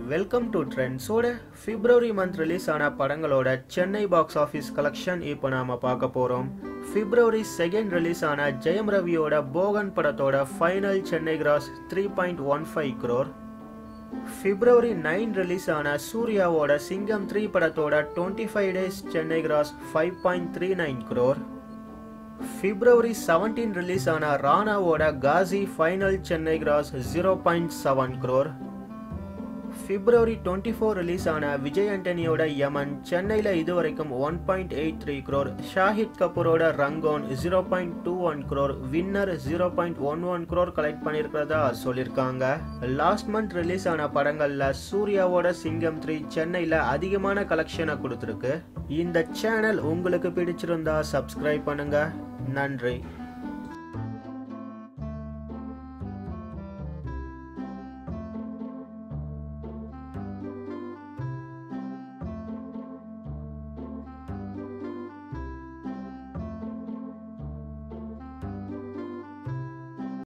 welcome to ட்ரெண்ட்ஸோட February month release ஆன படங்களோட சென்னை பாக்ஸ் ஆஃபீஸ் கலெக்ஷன் இப்போ நாம பார்க்க போறோம் பிப்ரவரி செகண்ட் ரிலீஸ் ஆன ஜெயம் ரவியோட போகன் படத்தோட final Chennai gross three point one five crore February nine release ஆன சூர்யாவோட சிங்கம் த்ரீ படத்தோட twenty five days Chennai gross five point three nine crore February seventeen release ஆன ராணாவோட Kaasi final Chennai gross zero point seven crore February twenty four release ஆன விஜய் ஆண்டனியோட யமன் சென்னையில் இதுவரைக்கும் one point eight three crore Shahid கபூரோட Rangoon zero point two one crore winner zero point one one crore collect பண்ணியிருக்கிறதா சொல்லியிருக்காங்க last month release ஆன படங்களில் சூர்யாவோட சிங்கம் த்ரீ சென்னையில் அதிகமான கலெக்ஷனை கொடுத்துருக்கு இந்த சேனல் உங்களுக்கு பிடிச்சிருந்தா சப்ஸ்கிரைப் பண்ணுங்க நன்றி